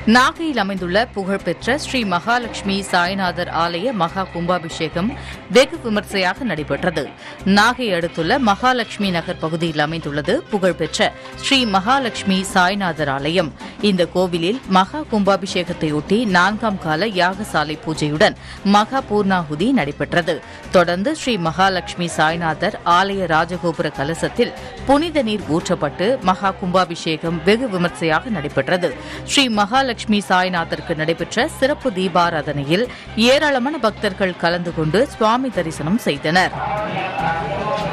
நாகையில் அமைந்துள்ள புகழ்பெற்ற ஸ்ரீ மகாலட்சுமி சாய்நாதர் ஆலய மகா கும்பாபிஷேகம் வெகு விமர்சையாக நடைபெற்றது நாகை அடுத்துள்ள மகாலட்சுமி நகர் பகுதியில் அமைந்துள்ளது புகழ்பெற்ற ஸ்ரீ மகாலட்சுமி சாய்நாதர் ஆலயம் இந்த கோவிலில் மகா கும்பாபிஷேகத்தையொட்டி நான்காம் கால யாகசாலை பூஜையுடன் மகா பூர்ணாகுதி நடைபெற்றது தொடர்ந்து ஸ்ரீ மகாலட்சுமி சாய்நாதர் ஆலய ராஜகோபுர கலசத்தில் புனித நீர் ஊற்றப்பட்டு மகா கும்பாபிஷேகம் வெகு விமர்சையாக நடைபெற்றது ஸ்ரீ மகாலட்சுமி சாய்நாதருக்கு நடைபெற்ற சிறப்பு தீபாராதனையில் ஏராளமான பக்தர்கள் கலந்து கொண்டு சுவாமி தரிசனம் செய்தனர்